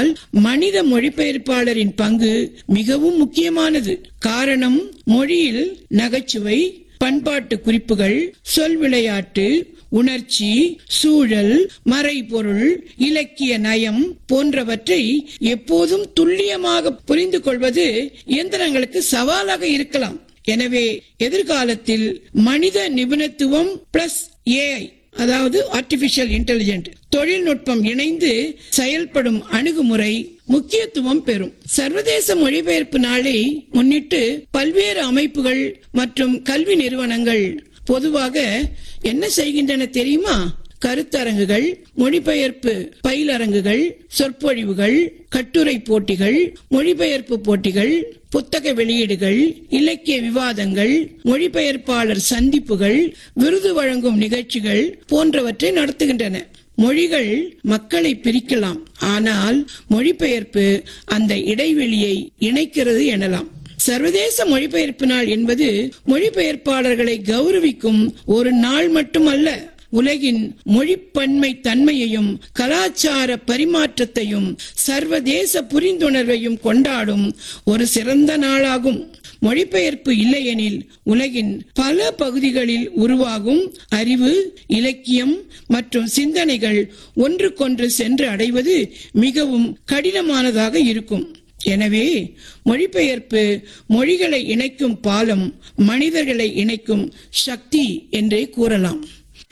ஆனால் மனித மொழிபெயர்ப்பாளரின் பங்கு மிகவும் முக்கியமானது காரணம் மொழியில் நகைச்சுவை பண்பாட்டு குறிப்புகள் சொல் விளையாட்டு உணர்ச்சி சூழல் மறைபொருள் இலக்கிய நயம் போன்றவற்றை எப்போதும் துல்லியமாக புரிந்து கொள்வது இயந்திரங்களுக்கு சவாலாக இருக்கலாம் எனவே எதிர்காலத்தில் மனித நிபுணத்துவம் பிளஸ் ஏஐ அதாவது ஆர்டிபிஷியல் இன்டெலிஜென்ட் தொழில்நுட்பம் இணைந்து செயல்படும் அணுகுமுறை முக்கியத்துவம் பெறும் சர்வதேச மொழிபெயர்ப்பு நாளை முன்னிட்டு பல்வேறு அமைப்புகள் மற்றும் கல்வி நிறுவனங்கள் பொதுவாக என்ன செய்கின்றன தெரியுமா கருத்தரங்குகள் மொழிபெயர்ப்பு பயிலரங்குகள் சொற்பொழிவுகள் கட்டுரை போட்டிகள் மொழிபெயர்ப்பு போட்டிகள் புத்தக வெளியீடுகள் இலக்கிய விவாதங்கள் மொழிபெயர்ப்பாளர் சந்திப்புகள் விருது வழங்கும் நிகழ்ச்சிகள் போன்றவற்றை நடத்துகின்றன மொழிகள் மக்களை பிரிக்கலாம் ஆனால் மொழிபெயர்ப்பு அந்த இடைவெளியை இணைக்கிறது எனலாம் சர்வதேச மொழிபெயர்ப்பு நாள் என்பது மொழிபெயர்ப்பாளர்களை கௌரவிக்கும் ஒரு நாள் மட்டுமல்ல உலகின் மொழிப்பன்மை தன்மையையும் கலாச்சார பரிமாற்றத்தையும் சர்வதேச புரிந்துணர்வையும் கொண்டாடும் ஒரு சிறந்த நாளாகும் மொழிபெயர்ப்பு இல்லையெனில் உலகின் பல பகுதிகளில் உருவாகும் அறிவு இலக்கியம் மற்றும் சிந்தனைகள் ஒன்றுக்கொன்று சென்று அடைவது மிகவும் கடினமானதாக இருக்கும் எனவே மொழிபெயர்ப்பு மொழிகளை இணைக்கும் பாலம் மனிதர்களை இணைக்கும் சக்தி என்றே கூறலாம்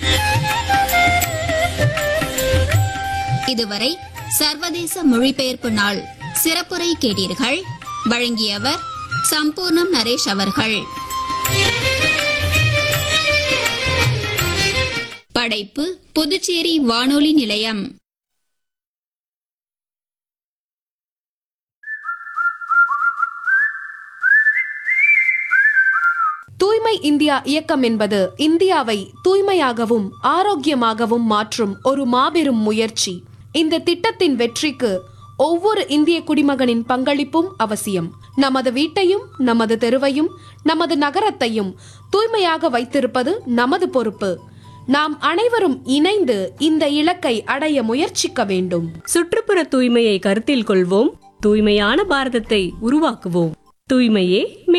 இதுவரை சர்வதேச மொழிபெயர்ப்பு நாள் சிறப்புரை கேட்டீர்கள் வழங்கியவர் சம்பூர்ணம் நரேஷ் அவர்கள் படைப்பு புதுச்சேரி வானொலி நிலையம் தூய்மை இந்தியா இயக்கம் என்பது இந்தியாவை தூய்மையாகவும் ஆரோக்கியமாகவும் மாற்றும் ஒரு மாபெரும் முயற்சி இந்த திட்டத்தின் வெற்றிக்கு ஒவ்வொரு இந்திய குடிமகனின் பங்களிப்பும் அவசியம் நமது வீட்டையும் நமது தெருவையும் நமது நகரத்தையும் தூய்மையாக வைத்திருப்பது நமது பொறுப்பு நாம் அனைவரும் இணைந்து இந்த இலக்கை அடைய முயற்சிக்க வேண்டும் சுற்றுப்புற தூய்மையை கருத்தில் கொள்வோம் தூய்மையான பாரதத்தை உருவாக்குவோம் தூய்மையே